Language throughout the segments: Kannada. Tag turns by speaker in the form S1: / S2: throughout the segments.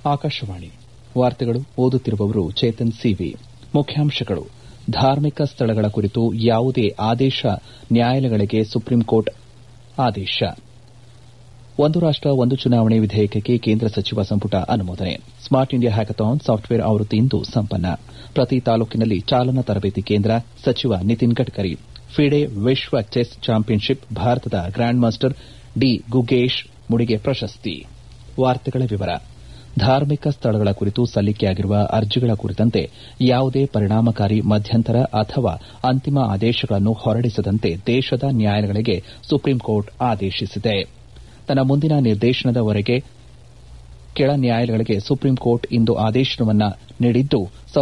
S1: ಆಕಾಶವಾಣಿ ವಾರ್ತೆಗಳು ಓದುತ್ತಿರುವವರು ಚೇತನ್ ಸಿವಿ ಮುಖ್ಯಾಂಶಗಳು ಧಾರ್ಮಿಕ ಸ್ಥಳಗಳ ಕುರಿತು ಯಾವುದೇ ಆದೇಶ ನ್ಯಾಯಾಲಯಗಳಿಗೆ ಸುಪ್ರೀಂಕೋರ್ಟ್ ಆದೇಶ ಒಂದು ರಾಷ್ಟ ಒಂದು ಚುನಾವಣೆ ವಿಧೇಯಕಕ್ಕೆ ಕೇಂದ್ರ ಸಚಿವ ಸಂಪುಟ ಅನುಮೋದನೆ ಸ್ಮಾರ್ಟ್ ಇಂಡಿಯಾ ಹ್ಯಾಕಥಾನ್ ಸಾಫ್ಟ್ವೇರ್ ಆವೃತ್ತಿ ಇಂದು ಸಂಪನ್ನ ಪ್ರತಿ ತಾಲೂಕಿನಲ್ಲಿ ಚಾಲನಾ ತರಬೇತಿ ಕೇಂದ್ರ ಸಚಿವ ನಿತಿನ್ ಗಡ್ಕರಿ ಫಿಡೆ ವಿಶ್ವ ಚೆಸ್ ಚಾಂಪಿಯನ್ಶಿಪ್ ಭಾರತದ ಗ್ರ್ಯಾಂಡ್ ಮಾಸ್ಟರ್ ಡಿ ಗುಗೇಶ್ ಮುಡಿಗೆ ಪ್ರಶಸ್ತಿ ಧಾರ್ಮಿಕ ಸ್ಥಳಗಳ ಕುರಿತು ಸಲ್ಲಿಕೆಯಾಗಿರುವ ಅರ್ಜಿಗಳ ಕುರಿತಂತೆ ಯಾವುದೇ ಪರಿಣಾಮಕಾರಿ ಮಧ್ಯಂತರ ಅಥವಾ ಅಂತಿಮ ಆದೇಶಗಳನ್ನು ಹೊರಡಿಸದಂತೆ ದೇಶದ ನ್ಯಾಯಾಲಯಗಳಿಗೆ ಸುಪ್ರೀಂಕೋರ್ಟ್ ಆದೇಶಿಸಿದೆ ತನ್ನ ಮುಂದಿನ ನಿರ್ದೇಶನದವರೆಗೆ ಕೆಳ ನ್ಯಾಯಾಲಯಗಳಿಗೆ ಸುಪ್ರೀಂಕೋರ್ಟ್ ಇಂದು ಆದೇಶವನ್ನು ನೀಡಿದ್ದು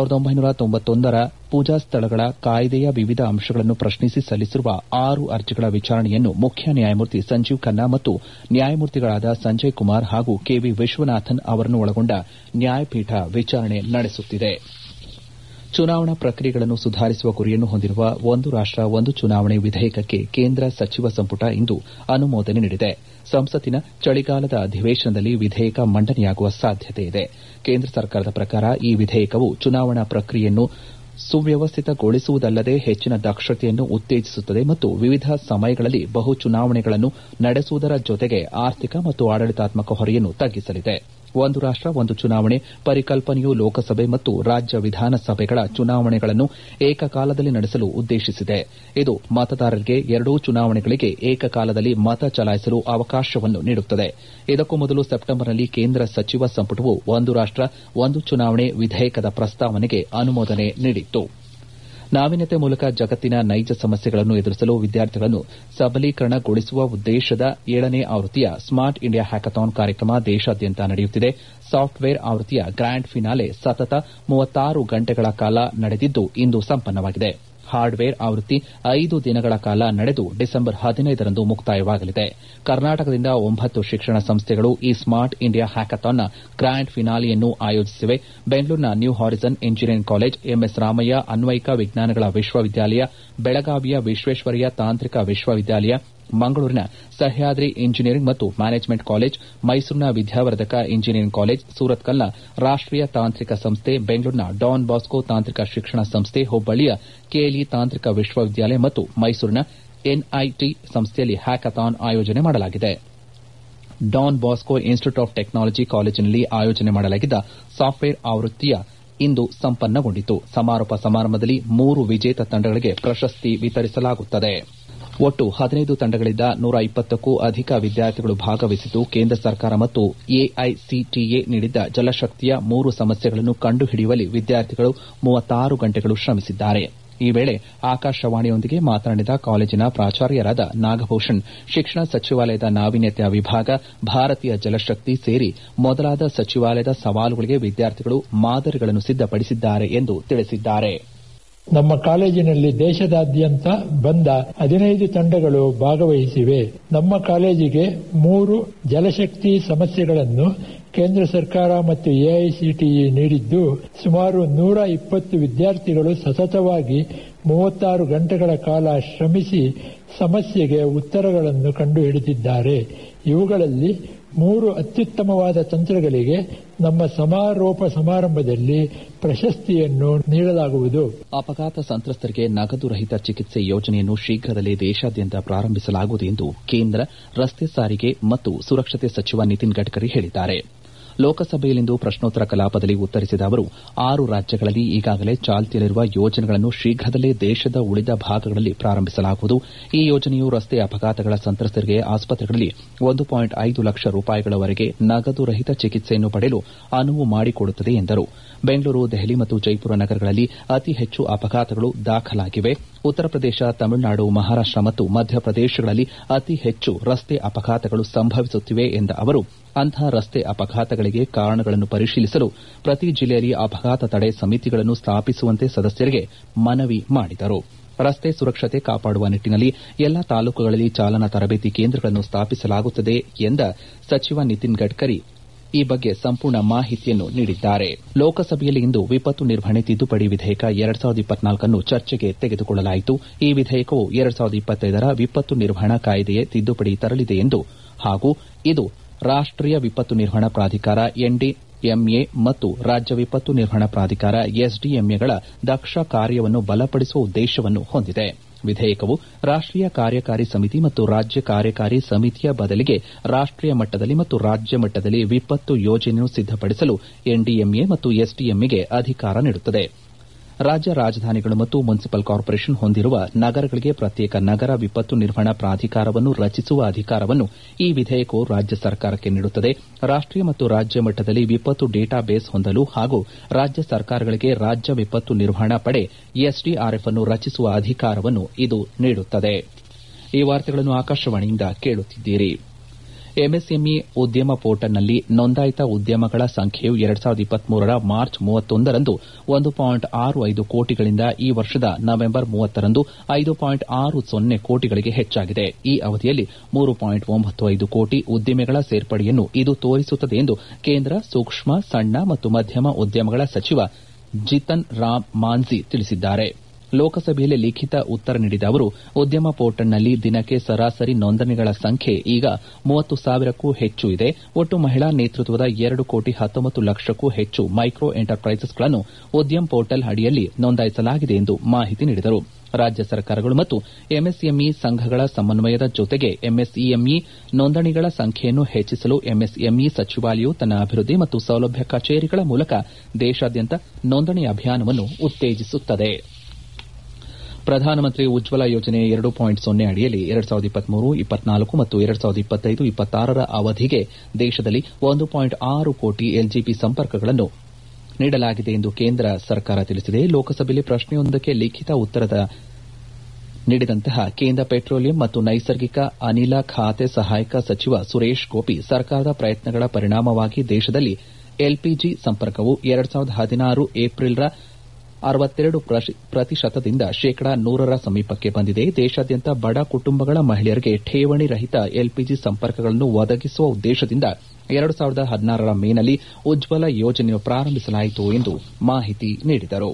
S1: ರ ಪೂಜಾ ಸ್ಥಳಗಳ ಕಾಯ್ದೆಯ ವಿವಿಧ ಅಂಶಗಳನ್ನು ಪ್ರಶ್ನಿಸಿ ಸಲ್ಲಿಸಿರುವ ಆರು ಅರ್ಜಿಗಳ ವಿಚಾರಣೆಯನ್ನು ಮುಖ್ಯ ನ್ಯಾಯಮೂರ್ತಿ ಸಂಜೀವ್ ಖನ್ನಾ ಮತ್ತು ನ್ಯಾಯಮೂರ್ತಿಗಳಾದ ಸಂಜಯ್ ಕುಮಾರ್ ಹಾಗೂ ಕೆವಿ ವಿಶ್ವನಾಥನ್ ಅವರನ್ನು ಒಳಗೊಂಡ ನ್ಯಾಯಪೀಠ ವಿಚಾರಣೆ ನಡೆಸುತ್ತಿದೆ ಚುನಾವಣಾ ಪ್ರಕ್ರಿಯೆಗಳನ್ನು ಸುಧಾರಿಸುವ ಗುರಿಯನ್ನು ಹೊಂದಿರುವ ಒಂದು ರಾಷ್ಟ ಒಂದು ಚುನಾವಣೆ ವಿಧೇಯಕಕ್ಕೆ ಕೇಂದ್ರ ಸಚಿವ ಸಂಪುಟ ಇಂದು ಅನುಮೋದನೆ ನೀಡಿದೆ ಸಂಸತ್ತಿನ ಚಳಿಗಾಲದ ಅಧಿವೇಶನದಲ್ಲಿ ವಿಧೇಯಕ ಮಂಡನೆಯಾಗುವ ಸಾಧ್ಯತೆಯಿದೆ ಕೇಂದ್ರ ಸರ್ಕಾರದ ಪ್ರಕಾರ ಈ ವಿಧೇಯಕವು ಚುನಾವಣಾ ಪ್ರಕ್ರಿಯೆಯನ್ನು ಸುವ್ಯವಸ್ಥಿತಗೊಳಿಸುವುದಲ್ಲದೆ ಹೆಚ್ಚಿನ ದಕ್ಷತೆಯನ್ನು ಉತ್ತೇಜಿಸುತ್ತದೆ ಮತ್ತು ವಿವಿಧ ಸಮಯಗಳಲ್ಲಿ ಬಹು ಚುನಾವಣೆಗಳನ್ನು ನಡೆಸುವುದರ ಜೊತೆಗೆ ಆರ್ಥಿಕ ಮತ್ತು ಆಡಳಿತಾತ್ಮಕ ಹೊರೆಯನ್ನು ತಗ್ಗಿಸಲಿದೆ ಒಂದು ರಾಷ್ಟ ಒಂದು ಚುನಾವಣೆ ಪರಿಕಲ್ಪನೆಯು ಲೋಕಸಭೆ ಮತ್ತು ರಾಜ್ಯ ವಿಧಾನಸಭೆಗಳ ಚುನಾವಣೆಗಳನ್ನು ಏಕಕಾಲದಲ್ಲಿ ನಡೆಸಲು ಉದ್ದೇಶಿಸಿದೆ ಇದು ಮತದಾರರಿಗೆ ಎರಡೂ ಚುನಾವಣೆಗಳಿಗೆ ಏಕಕಾಲದಲ್ಲಿ ಮತ ಚಲಾಯಿಸಲು ಅವಕಾಶವನ್ನು ನೀಡುತ್ತದೆ ಇದಕ್ಕೂ ಮೊದಲು ಸೆಪ್ಟಂಬರ್ನಲ್ಲಿ ಕೇಂದ್ರ ಸಚಿವ ಸಂಪುಟವು ಒಂದು ರಾಷ್ಟ ಒಂದು ಚುನಾವಣೆ ವಿಧೇಯಕದ ಪ್ರಸ್ತಾವನೆಗೆ ಅನುಮೋದನೆ ನೀಡಿತ್ತು ನಾವೀನ್ಯತೆ ಮೂಲಕ ಜಗತ್ತಿನ ನೈಜ ಸಮಸ್ಯೆಗಳನ್ನು ಎದುರಿಸಲು ವಿದ್ಯಾರ್ಥಿಗಳನ್ನು ಸಬಲೀಕರಣಗೊಳಿಸುವ ಉದ್ದೇಶದ ಏಳನೇ ಆವೃತ್ತಿಯ ಸ್ಮಾರ್ಟ್ ಇಂಡಿಯಾ ಹ್ಯಾಕಥಾನ್ ಕಾರ್ಯಕ್ರಮ ದೇಶಾದ್ಯಂತ ನಡೆಯುತ್ತಿದೆ ಸಾಫ್ಟ್ವೇರ್ ಆವೃತ್ತಿಯ ಗ್ರ್ಯಾಂಡ್ ಫಿನಾಲೆ ಸತತ ಮೂವತ್ತಾರು ಗಂಟೆಗಳ ಕಾಲ ನಡೆದಿದ್ದು ಇಂದು ಸಂಪನ್ನವಾಗಿದೆ ಹಾರ್ಡ್ವೇರ್ ಆವೃತ್ತಿ ಐದು ದಿನಗಳ ಕಾಲ ನಡೆದು ಡಿಸೆಂಬರ್ ಹದಿನೈದರಂದು ಮುಕ್ತಾಯವಾಗಲಿದೆ ಕರ್ನಾಟಕದಿಂದ ಒಂಬತ್ತು ಶಿಕ್ಷಣ ಸಂಸ್ಥೆಗಳು ಈ ಸ್ಮಾರ್ಟ್ ಇಂಡಿಯಾ ಹ್ಯಾಕಥಾನ್ನ ಗ್ರ್ಯಾಂಡ್ ಫಿನಾಲೆಯನ್ನು ಆಯೋಜಿಸಿವೆ ಬೆಂಗಳೂರಿನ new horizon engineering college MS Ramaiah ಅನ್ವಯಿಕ ವಿಜ್ಞಾನಗಳ ವಿಶ್ವವಿದ್ಯಾಲಯ ಬೆಳಗಾವಿಯ ವಿಶ್ವೇಶ್ವರಯ್ಯ ತಾಂತ್ರಿಕ ವಿಶ್ವವಿದ್ಯಾಲಯ ಮಂಗಳೂರಿನ ಸಹ್ಯಾದ್ರಿ ಇಂಜಿನಿಯರಿಂಗ್ ಮತ್ತು ಮ್ಯಾನೇಜ್ಮೆಂಟ್ ಕಾಲೇಜ್ ಮೈಸೂರಿನ ವಿದ್ಯಾವರ್ಧಕ ಇಂಜಿನಿಯರಿಂಗ್ ಕಾಲೇಜ್ ಸೂರತ್ಕಲ್ನ ರಾಷ್ಟೀಯ ತಾಂತ್ರಿಕ ಸಂಸ್ಥೆ ಬೆಂಗಳೂರಿನ ಡಾನ್ ಬಾಸ್ಕೋ ತಾಂತ್ರಿಕ ಶಿಕ್ಷಣ ಸಂಸ್ಥೆ ಹುಬ್ಬಳ್ಳಿಯ ಕೆಎಲ್ಇ ತಾಂತ್ರಿಕ ವಿಶ್ವವಿದ್ಯಾಲಯ ಮತ್ತು ಮೈಸೂರಿನ ಎನ್ಐಟಿ ಸಂಸ್ಥೆಯಲ್ಲಿ ಹ್ಯಾಕಥಾನ್ ಆಯೋಜನೆ ಮಾಡಲಾಗಿದೆ Don Bosco Institute of Technology ಕಾಲೇಜಿನಲ್ಲಿ ಆಯೋಜನೆ ಮಾಡಲಾಗಿದ್ದ ಸಾಫ್ಟ್ವೇರ್ ಆವೃತ್ತಿಯ ಇಂದು ಸಂಪನ್ನಗೊಂಡಿತು ಸಮಾರೋಪ ಸಮಾರಂಭದಲ್ಲಿ ಮೂರು ವಿಜೇತ ತಂಡಗಳಿಗೆ ಪ್ರಶಸ್ತಿ ವಿತರಿಸಲಾಗುತ್ತದೆ ಒಟ್ಟು ಹದಿನೈದು ತಂಡಗಳಿಂದ ನೂರ ಇಪ್ಪತ್ತಕ್ಕೂ ಅಧಿಕ ವಿದ್ಯಾರ್ಥಿಗಳು ಭಾಗವಹಿಸಿದ್ದು ಕೇಂದ್ರ ಸರ್ಕಾರ ಮತ್ತು ಎಐಸಿಟಿಎ ನೀಡಿದ್ದ ಜಲಶಕ್ತಿಯ ಮೂರು ಸಮಸ್ಯೆಗಳನ್ನು ಕಂಡುಹಿಡಿಯುವಲ್ಲಿ ವಿದ್ಯಾರ್ಥಿಗಳು ಮೂವತ್ತಾರು ಗಂಟೆಗಳು ಶ್ರಮಿಸಿದ್ದಾರೆ ಈ ವೇಳೆ ಆಕಾಶವಾಣಿಯೊಂದಿಗೆ ಮಾತನಾಡಿದ ಕಾಲೇಜಿನ ಪ್ರಾಚಾರ್ಯರಾದ ನಾಗಭೂಷಣ್ ಶಿಕ್ಷಣ ಸಚಿವಾಲಯದ ನಾವೀನ್ಯತೆಯ ವಿಭಾಗ ಭಾರತೀಯ ಜಲಶಕ್ತಿ ಸೇರಿ ಮೊದಲಾದ ಸಚಿವಾಲಯದ ಸವಾಲುಗಳಿಗೆ ವಿದ್ಯಾರ್ಥಿಗಳು ಮಾದರಿಗಳನ್ನು ಸಿದ್ದಪಡಿಸಿದ್ದಾರೆ ಎಂದು ತಿಳಿಸಿದ್ದಾರೆ
S2: ನಮ್ಮ ಕಾಲೇಜಿನಲ್ಲಿ ದೇಶದಾದ್ಯಂತ ಬಂದ ಹದಿನೈದು ತಂಡಗಳು ಭಾಗವಹಿಸಿವೆ ನಮ್ಮ ಕಾಲೇಜಿಗೆ ಮೂರು ಜಲಶಕ್ತಿ ಸಮಸ್ಯೆಗಳನ್ನು ಕೇಂದ್ರ ಸರ್ಕಾರ ಮತ್ತು ಎಐಸಿಟಿಇ ನೀಡಿದ್ದು ಸುಮಾರು ನೂರ ಇಪ್ಪತ್ತು ವಿದ್ಯಾರ್ಥಿಗಳು ಸತತವಾಗಿ ಮೂವತ್ತಾರು ಗಂಟೆಗಳ ಕಾಲ ಶ್ರಮಿಸಿ ಸಮಸ್ಯೆಗೆ ಉತ್ತರಗಳನ್ನು ಕಂಡುಹಿಡಿದಿದ್ದಾರೆ ಇವುಗಳಲ್ಲಿ ಮೂರು ಅತ್ಯುತ್ತಮವಾದ ತಂತ್ರಗಳಿಗೆ ನಮ್ಮ ಸಮಾರೋಪ ಸಮಾರಂಭದಲ್ಲಿ ಪ್ರಶಸ್ತಿಯನ್ನು ನೀಡಲಾಗುವುದು
S1: ಅಪಘಾತ ಸಂತ್ರಸ್ತರಿಗೆ ನಗದು ರಹಿತ ಚಿಕಿತ್ಸೆ ಯೋಜನೆಯನ್ನು ಶೀಘ್ರದಲ್ಲೇ ದೇಶಾದ್ಯಂತ ಪ್ರಾರಂಭಿಸಲಾಗುವುದು ಎಂದು ಕೇಂದ್ರ ರಸ್ತೆ ಸಾರಿಗೆ ಮತ್ತು ಸುರಕ್ಷತೆ ಸಚಿವ ನಿತಿನ್ ಗಡ್ಕರಿ ಹೇಳಿದ್ದಾರೆ ಲೋಕಸಭೆಯಲ್ಲಿಂದು ಪ್ರಶ್ನೋತ್ತರ ಕಲಾಪದಲ್ಲಿ ಉತ್ತರಿಸಿದ ಅವರು ಆರು ರಾಜ್ಯಗಳಲ್ಲಿ ಈಗಾಗಲೇ ಚಾಲ್ತಿಯಲ್ಲಿರುವ ಯೋಜನೆಗಳನ್ನು ಶೀಘ್ರದಲ್ಲೇ ದೇಶದ ಉಳಿದ ಭಾಗಗಳಲ್ಲಿ ಪ್ರಾರಂಭಿಸಲಾಗುವುದು ಈ ಯೋಜನೆಯು ರಸ್ತೆ ಅಪಘಾತಗಳ ಸಂತ್ರಸ್ತರಿಗೆ ಆಸ್ಪತ್ರೆಗಳಲ್ಲಿ ಒಂದು ಪಾಯಿಂಟ್ ಐದು ಲಕ್ಷ ರೂಪಾಯಿಗಳವರೆಗೆ ನಗದು ರಹಿತ ಚಿಕಿತ್ಸೆಯನ್ನು ಪಡೆಯಲು ಅನುವು ಮಾಡಿಕೊಡುತ್ತದೆ ಎಂದರು ಬೆಂಗಳೂರು ದೆಹಲಿ ಮತ್ತು ಜೈಪುರ ನಗರಗಳಲ್ಲಿ ಅತಿ ಹೆಚ್ಚು ಅಪಘಾತಗಳು ದಾಖಲಾಗಿವೆ ಉತ್ತರ ಪ್ರದೇಶ ತಮಿಳುನಾಡು ಮಹಾರಾಷ್ಟ ಮತ್ತು ಮಧ್ಯಪ್ರದೇಶಗಳಲ್ಲಿ ಅತಿ ಹೆಚ್ಚು ರಸ್ತೆ ಅಪಘಾತಗಳು ಸಂಭವಿಸುತ್ತಿವೆ ಎಂದ ಅವರು ಅಂತಹ ರಸ್ತೆ ಅಪಘಾತಗಳಿಗೆ ಕಾರಣಗಳನ್ನು ಪರಿಶೀಲಿಸಲು ಪ್ರತಿ ಜಿಲ್ಲೆಯಲ್ಲಿ ಅಪಘಾತ ತಡೆ ಸಮಿತಿಗಳನ್ನು ಸ್ಥಾಪಿಸುವಂತೆ ಸದಸ್ಯರಿಗೆ ಮನವಿ ಮಾಡಿದರು ರಸ್ತೆ ಸುರಕ್ಷತೆ ಕಾಪಾಡುವ ನಿಟ್ಟಿನಲ್ಲಿ ಎಲ್ಲಾ ತಾಲೂಕುಗಳಲ್ಲಿ ಚಾಲನಾ ತರಬೇತಿ ಕೇಂದ್ರಗಳನ್ನು ಸ್ಥಾಪಿಸಲಾಗುತ್ತದೆ ಎಂದ ಸಚಿವ ನಿತಿನ್ ಗಡ್ಕರಿ ಈ ಬಗ್ಗೆ ಸಂಪೂರ್ಣ ಮಾಹಿತಿಯನ್ನು ನೀಡಿದ್ದಾರೆ ಲೋಕಸಭೆಯಲ್ಲಿ ಇಂದು ವಿಪತ್ತು ನಿರ್ವಹಣೆ ತಿದ್ದುಪಡಿ ವಿಧೇಯಕ ಎರಡ್ ಸಾವಿರದ ಇಪ್ಪತ್ನಾಲ್ಕನ್ನು ಚರ್ಚೆಗೆ ತೆಗೆದುಕೊಳ್ಳಲಾಯಿತು ಈ ವಿಧೇಯಕವು ಎರಡ್ ಸಾವಿರದ ಇಪ್ಪತ್ತೈದರ ವಿಪತ್ತು ನಿರ್ವಹಣಾ ಕಾಯ್ದೆಗೆ ತಿದ್ದುಪಡಿ ತರಲಿದೆ ಎಂದು ಹಾಗೂ ಇದು ರಾಷ್ಟೀಯ ವಿಪತ್ತು ನಿರ್ವಹಣಾ ಪ್ರಾಧಿಕಾರ ಎಂಎ ಮತ್ತು ರಾಜ್ಯ ವಿಪತ್ತು ನಿರ್ವಹಣಾ ಪ್ರಾಧಿಕಾರ ಎಸ್ಡಿಎಂಎಗಳ ದಕ್ಷ ಕಾರ್ಯವನ್ನು ಬಲಪಡಿಸುವ ಉದ್ದೇಶವನ್ನು ಹೊಂದಿದೆ ವಿಧೇಯಕವು ರಾಷ್ಟೀಯ ಕಾರ್ಯಕಾರಿ ಸಮಿತಿ ಮತ್ತು ರಾಜ್ಯ ಕಾರ್ಯಕಾರಿ ಸಮಿತಿಯ ಬದಲಿಗೆ ರಾಷ್ಟೀಯ ಮಟ್ಟದಲ್ಲಿ ಮತ್ತು ರಾಜ್ಯ ಮಟ್ಟದಲ್ಲಿ ವಿಪತ್ತು ಯೋಜನೆಯನ್ನು ಸಿದ್ದಪಡಿಸಲು ಎನ್ಡಿಎಂಎ ಮತ್ತು ಎಸ್ಡಿಎಂಎಗೆ ಅಧಿಕಾರ ನೀಡುತ್ತದೆ ರಾಜ್ಯ ರಾಜಧಾನಿಗಳು ಮತ್ತು ಮುನ್ಸಿಪಲ್ ಕಾರ್ಪೊರೇಷನ್ ಹೊಂದಿರುವ ನಗರಗಳಿಗೆ ಪ್ರತ್ಯೇಕ ನಗರ ವಿಪತ್ತು ನಿರ್ವಹಣಾ ಪ್ರಾಧಿಕಾರವನ್ನು ರಚಿಸುವ ಅಧಿಕಾರವನ್ನು ಈ ವಿಧೇಯಕವು ರಾಜ್ಯ ಸರ್ಕಾರಕ್ಕೆ ನೀಡುತ್ತದೆ ರಾಷ್ಟೀಯ ಮತ್ತು ರಾಜ್ಯ ಮಟ್ಟದಲ್ಲಿ ವಿಪತ್ತು ಡೇಟಾಬೇಸ್ ಹೊಂದಲು ಹಾಗೂ ರಾಜ್ಯ ಸರ್ಕಾರಗಳಿಗೆ ರಾಜ್ಯ ವಿಪತ್ತು ನಿರ್ವಹಣಾ ಪಡೆ ಎಸ್ಡಿಆರ್ಎಫ್ ಅನ್ನು ರಚಿಸುವ ಅಧಿಕಾರವನ್ನು ಇದು ನೀಡುತ್ತದೆ ಈ ವಾರ್ತೆಗಳನ್ನು ಆಕಾಶವಾಣಿಯಿಂದ ಕೇಳುತ್ತಿದ್ದೀರಿ ಎಂಎಸ್ಎಂಇ ಉದ್ಯಮ ಪೋರ್ಟಲ್ನಲ್ಲಿ ನೋಂದಾಯಿತ ಉದ್ಯಮಗಳ ಸಂಖ್ಯೆಯು ಎರಡು ಸಾವಿರದ ಇಪ್ಪತ್ಮೂರರ ಮಾರ್ಚ್ ಮೂವತ್ತೊಂದರಂದು ಒಂದು ಪಾಯಿಂಟ್ ಆರು ಐದು ಕೋಟಿಗಳಿಂದ ಈ ವರ್ಷದ ನವೆಂಬರ್ ಮೂವತ್ತರಂದು ಐದು ಪಾಯಿಂಟ್ ಆರು ಸೊನ್ನೆ ಕೋಟಿಗಳಿಗೆ ಹೆಚ್ಚಾಗಿದೆ ಈ ಅವಧಿಯಲ್ಲಿ ಮೂರು ಪಾಯಿಂಟ್ ಒಂಬತ್ತು ಐದು ಕೋಟಿ ಉದ್ದಿಮೆಗಳ ಸೇರ್ಪಡೆಯನ್ನು ಇದು ತೋರಿಸುತ್ತದೆ ಎಂದು ಕೇಂದ್ರ ಸೂಕ್ಷ್ಮ ಸಣ್ಣ ಮತ್ತು ಮಧ್ಯಮ ಉದ್ಯಮಗಳ ಸಚಿವ ಜಿತನ್ ರಾಮ್ ಮಾಂಝಿ ತಿಳಿಸಿದ್ದಾರೆ ಲೋಕಸಭೆಯಲ್ಲಿ ಲಿಖಿತ ಉತ್ತರ ನೀಡಿದ ಅವರು ಉದ್ಯಮ ಪೋರ್ಟಲ್ನಲ್ಲಿ ದಿನಕ್ಕೆ ಸರಾಸರಿ ನೋಂದಣಿಗಳ ಸಂಖ್ಯೆ ಈಗ ಮೂವತ್ತು ಸಾವಿರಕ್ಕೂ ಹೆಚ್ಚು ಇದೆ ಒಟ್ಟು ಮಹಿಳಾ ನೇತೃತ್ವದ ಎರಡು ಕೋಟಿ ಹತ್ತೊಂಬತ್ತು ಲಕ್ಷಕ್ಕೂ ಹೆಚ್ಚು ಮೈಕ್ರೋ ಎಂಟರ್ಪ್ರೈಸಸ್ಗಳನ್ನು ಉದ್ಯಮ್ ಪೋರ್ಟಲ್ ಅಡಿಯಲ್ಲಿ ನೋಂದಾಯಿಸಲಾಗಿದೆ ಎಂದು ಮಾಹಿತಿ ನೀಡಿದರು ರಾಜ್ಯ ಸರ್ಕಾರಗಳು ಮತ್ತು ಎಂಎಸ್ಎಂಇ ಸಂಘಗಳ ಸಮನ್ವಯದ ಜೊತೆಗೆ ಎಂಎಸ್ಇಎಂಇ ನೋಂದಣಿಗಳ ಸಂಖ್ಯೆಯನ್ನು ಹೆಚ್ಚಿಸಲು ಎಂಎಸ್ಎಂಇ ಸಚಿವಾಲಯವು ತನ್ನ ಅಭಿವೃದ್ಧಿ ಮತ್ತು ಸೌಲಭ್ಯ ಕಚೇರಿಗಳ ಮೂಲಕ ದೇಶಾದ್ಯಂತ ನೋಂದಣಿ ಅಭಿಯಾನವನ್ನು ಉತ್ತೇಜಿಸುತ್ತದೆ ಪ್ರಧಾನಮಂತ್ರಿ ಉಜ್ವಲ ಯೋಜನೆ ಎರಡು ಪಾಯಿಂಟ್ ಸೊನ್ನೆ ಅಡಿಯಲ್ಲಿ ಎರಡು ಸಾವಿರದ ಇಪ್ಪತ್ಮೂರು ಇಪ್ಪತ್ನಾಲ್ಕು ಮತ್ತು ಎರಡು ಸಾವಿರದ ಇಪ್ಪತ್ತೈದು ಇಪ್ಪತ್ತಾರರ ಅವಧಿಗೆ ದೇಶದಲ್ಲಿ ಒಂದು ಪಾಯಿಂಟ್ ಆರು ಕೋಟಿ ಎಲ್ಜಿಬಿ ಸಂಪರ್ಕಗಳನ್ನು ನೀಡಲಾಗಿದೆ ಎಂದು ಕೇಂದ್ರ ಸರ್ಕಾರ ತಿಳಿಸಿದೆ ಲೋಕಸಭೆಯಲ್ಲಿ ಪ್ರಶ್ನೆಯೊಂದಕ್ಕೆ ಲಿಖಿತ ಉತ್ತರ ನೀಡಿದಂತಹ ಕೇಂದ್ರ ಪೆಟ್ರೋಲಿಯಂ ಮತ್ತು ನೈಸರ್ಗಿಕ ಅನಿಲ ಖಾತೆ ಸಹಾಯಕ ಸಚಿವ ಸುರೇಶ್ ಗೋಪಿ ಸರ್ಕಾರದ ಪ್ರಯತ್ನಗಳ ಪರಿಣಾಮವಾಗಿ ದೇಶದಲ್ಲಿ ಎಲ್ಪಿಜಿ ಸಂಪರ್ಕವು ಎರಡು ಸಾವಿರದ ಹದಿನಾರು ಏಪ್ರಿಲ್ರ ಅರವತ್ತೆರಡು ಪ್ರತಿಶತದಿಂದ ಶೇಕಡಾ ನೂರರ ಸಮೀಪಕ್ಕೆ ಬಂದಿದೆ ದೇಶಾದ್ಯಂತ ಬಡ ಕುಟುಂಬಗಳ ಮಹಿಳೆಯರಿಗೆ ಠೇವಣಿ ರಹಿತ ಎಲ್ಪಿಜಿ ಸಂಪರ್ಕಗಳನ್ನು ಒದಗಿಸುವ ಉದ್ದೇಶದಿಂದ ಎರಡು ಸಾವಿರದ ಹದಿನಾರರ ಮೇನಲ್ಲಿ ಉಜ್ವಲ ಯೋಜನೆಯನ್ನು ಪ್ರಾರಂಭಿಸಲಾಯಿತು ಎಂದು ಮಾಹಿತಿ ನೀಡಿದರು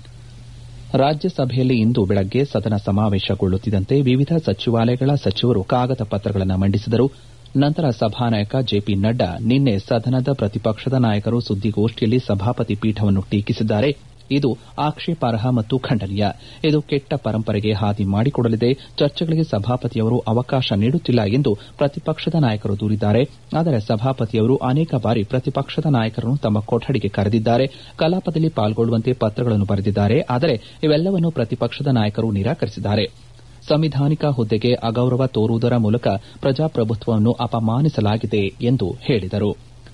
S1: ರಾಜ್ಯಸಭೆಯಲ್ಲಿ ಇಂದು ಬೆಳಗ್ಗೆ ಸದನ ಸಮಾವೇಶಗೊಳ್ಳುತ್ತಿದ್ದಂತೆ ವಿವಿಧ ಸಚಿವಾಲಯಗಳ ಸಚಿವರು ಕಾಗದ ಪತ್ರಗಳನ್ನು ಮಂಡಿಸಿದರು ನಂತರ ಸಭಾನಾಯಕ ಜೆಪಿ ನಡ್ಡಾ ನಿನ್ನೆ ಸದನದ ಪ್ರತಿಪಕ್ಷದ ನಾಯಕರು ಸುದ್ದಿಗೋಷ್ಠಿಯಲ್ಲಿ ಸಭಾಪತಿ ಪೀಠವನ್ನು ಟೀಕಿಸಿದ್ದಾರೆ ಇದು ಆಕ್ಷೇಪಾರ್ಹ ಮತ್ತು ಖಂಡನೀಯ ಇದು ಕೆಟ್ಟ ಪರಂಪರೆಗೆ ಹಾದಿ ಮಾಡಿಕೊಡಲಿದೆ ಚರ್ಚೆಗಳಿಗೆ ಸಭಾಪತಿಯವರು ಅವಕಾಶ ನೀಡುತ್ತಿಲ್ಲ ಎಂದು ಪ್ರತಿಪಕ್ಷದ ನಾಯಕರು ದೂರಿದ್ದಾರೆ ಆದರೆ ಸಭಾಪತಿಯವರು ಅನೇಕ ಬಾರಿ ಪ್ರತಿಪಕ್ಷದ ನಾಯಕರನ್ನು ತಮ್ಮ ಕೊಠಡಿಗೆ ಕರೆದಿದ್ದಾರೆ ಕಲಾಪದಲ್ಲಿ ಪಾಲ್ಗೊಳ್ಳುವಂತೆ ಪತ್ರಗಳನ್ನು ಬರೆದಿದ್ದಾರೆ ಆದರೆ ಇವೆಲ್ಲವನ್ನೂ ಪ್ರತಿಪಕ್ಷದ ನಾಯಕರು ನಿರಾಕರಿಸಿದ್ದಾರೆ ಸಂವಿಧಾನಿಕ ಹುದ್ದೆಗೆ ಅಗೌರವ ತೋರುವುದರ ಮೂಲಕ ಪ್ರಜಾಪ್ರಭುತ್ವವನ್ನು ಅಪಮಾನಿಸಲಾಗಿದೆ ಎಂದು ಹೇಳಿದರು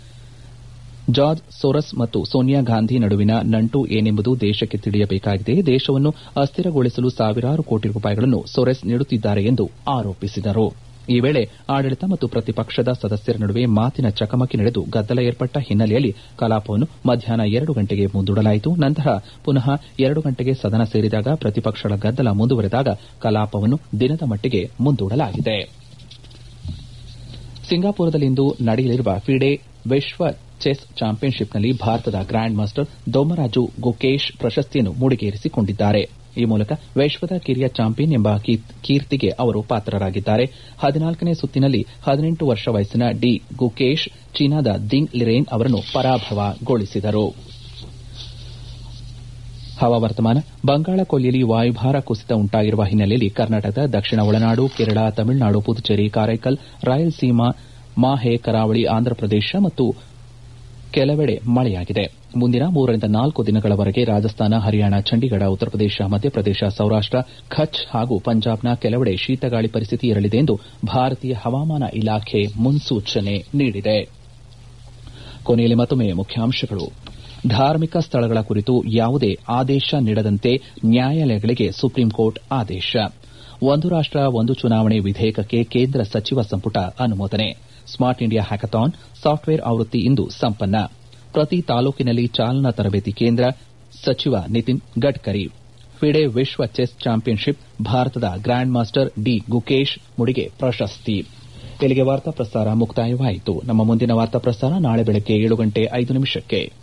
S1: ಜಾರ್ಜ್ ಸೋರಸ್ ಮತ್ತು ಸೋನಿಯಾ ಗಾಂಧಿ ನಡುವಿನ ನಂಟು ಏನೆಂಬುದು ದೇಶಕ್ಕೆ ತಿಳಿಯಬೇಕಾಗಿದೆ ದೇಶವನ್ನು ಅಸ್ಥಿರಗೊಳಿಸಲು ಸಾವಿರಾರು ಕೋಟಿ ರೂಪಾಯಿಗಳನ್ನು ಸೋರೆಸ್ ನೀಡುತ್ತಿದ್ದಾರೆ ಎಂದು ಆರೋಪಿಸಿದರು ಈ ವೇಳೆ ಆಡಳಿತ ಮತ್ತು ಪ್ರತಿಪಕ್ಷದ ಸದಸ್ಯರ ನಡುವೆ ಮಾತಿನ ಚಕಮಕಿ ನಡೆದು ಗದ್ದಲ ಏರ್ಪಟ್ಟ ಹಿನ್ನೆಲೆಯಲ್ಲಿ ಕಲಾಪವನ್ನು ಮಧ್ಯಾಹ್ನ ಎರಡು ಗಂಟೆಗೆ ಮುಂದೂಡಲಾಯಿತು ನಂತರ ಪುನಃ ಎರಡು ಗಂಟೆಗೆ ಸದನ ಸೇರಿದಾಗ ಪ್ರತಿಪಕ್ಷಗಳ ಗದ್ದಲ ಮುಂದುವರೆದಾಗ ಕಲಾಪವನ್ನು ದಿನದ ಮಟ್ಟಿಗೆ ಮುಂದೂಡಲಾಗಿದೆ ಸಿಂಗಾಪುರದಲ್ಲಿಂದು ನಡೆಯಲಿರುವ ಫಿಡೆ ವಿಶ್ವ ಚೆಸ್ ಚಾಂಪಿಯನ್ಶಿಪ್ನಲ್ಲಿ ಭಾರತದ ಗ್ರ್ಯಾಂಡ್ ಮಾಸ್ಟರ್ ದೊಮ್ಮರಾಜು ಗುಕೇಶ್ ಪ್ರಶಸ್ತಿಯನ್ನು ಮುಡಿಗೇರಿಸಿಕೊಂಡಿದ್ದಾರೆ ಈ ಮೂಲಕ ವಿಶ್ವದ ಕಿರಿಯ ಚಾಂಪಿಯನ್ ಎಂಬ ಕೀರ್ತಿಗೆ ಅವರು ಪಾತ್ರರಾಗಿದ್ದಾರೆ ಹದಿನಾಲ್ಕನೇ ಸುತ್ತಿನಲ್ಲಿ ಹದಿನೆಂಟು ವರ್ಷ ವಯಸ್ಸಿನ ಡಿ ಗುಕೇಶ್ ಚೀನಾದ ದಿಂಗ್ ಲಿರೇನ್ ಅವರನ್ನು ಪರಾಭವಗೊಳಿಸಿದರು ಹವಾವರ್ತಮಾನ ಬಂಗಾಳ ಕೊಲ್ಲಿಯಲ್ಲಿ ವಾಯುಭಾರ ಕುಸಿತ ಉಂಟಾಗಿರುವ ಹಿನ್ನೆಲೆಯಲ್ಲಿ ಕರ್ನಾಟಕದ ದಕ್ಷಿಣ ಒಳನಾಡು ಕೇರಳ ತಮಿಳುನಾಡು ಪುದುಚೇರಿ ಕಾರೈಕಲ್ ರಾಯಲಸೀಮಾ ಮಾಹೆ ಕರಾವಳಿ ಆಂಧ್ರಪ್ರದೇಶ ಮತ್ತು ಕೆಲವೆಡೆ ಮಳೆಯಾಗಿದೆ ಮುಂದಿನ ಮೂರರಿಂದ ನಾಲ್ಕು ದಿನಗಳವರೆಗೆ ರಾಜಸ್ಥಾನ ಹರಿಯಾಣ ಚಂಡೀಗಢ ಉತ್ತರಪ್ರದೇಶ ಮಧ್ಯಪ್ರದೇಶ ಸೌರಾಷ್ಟ ಕಛ್ ಹಾಗೂ ಪಂಜಾಬ್ನ ಕೆಲವೆಡೆ ಶೀತಗಾಳಿ ಪರಿಸ್ಥಿತಿ ಇರಲಿದೆ ಎಂದು ಭಾರತೀಯ ಹವಾಮಾನ ಇಲಾಖೆ ಮುನ್ಸೂಚನೆ ನೀಡಿದೆ ಕೊನೆಯಲ್ಲಿ ಮತ್ತೊಮ್ಮೆ ಮುಖ್ಯಾಂಶಗಳು ಧಾರ್ಮಿಕ ಸ್ಥಳಗಳ ಕುರಿತು ಯಾವುದೇ ಆದೇಶ ನೀಡದಂತೆ ನ್ಯಾಯಾಲಯಗಳಿಗೆ ಸುಪ್ರೀಂಕೋರ್ಟ್ ಆದೇಶ ಒಂದು ರಾಷ್ಟ ಒಂದು ಚುನಾವಣೆ ವಿಧೇಯಕಕ್ಕೆ ಕೇಂದ್ರ ಸಚಿವ ಸಂಪುಟ ಅನುಮೋದನೆ ಸ್ಮಾರ್ಟ್ ಇಂಡಿಯಾ ಹ್ಯಾಕಥಾನ್ ಸಾಫ್ಟ್ವೇರ್ ಆವೃತ್ತಿ ಇಂದು ಸಂಪನ್ನ ಪ್ರತಿ ತಾಲೂಕಿನಲ್ಲಿ ಚಾಲನಾ ತರಬೇತಿ ಕೇಂದ್ರ ಸಚಿವ ನಿತಿನ್ ಗಡ್ಕರಿ ಫಿಡೆ ವಿಶ್ವ ಚೆಸ್ ಚಾಂಪಿಯನ್ಶಿಪ್ ಭಾರತದ ಗ್ರ್ಯಾಂಡ್ ಮಾಸ್ಟರ್ ಡಿ ಗುಕೇಶ್ ಮುಡಿಗೆ ಪ್ರಶಸ್ತಿ ಇಲ್ಲಿಗೆ ವಾರ್ತಾ ಪ್ರಸಾರ ಮುಕ್ತಾಯವಾಯಿತು ನಮ್ಮ ಮುಂದಿನ ವಾರ್ತಾ ಪ್ರಸಾರ ನಾಳೆ ಬೆಳಗ್ಗೆ ಏಳು ಗಂಟೆ ಐದು ನಿಮಿಷಕ್ಕೆ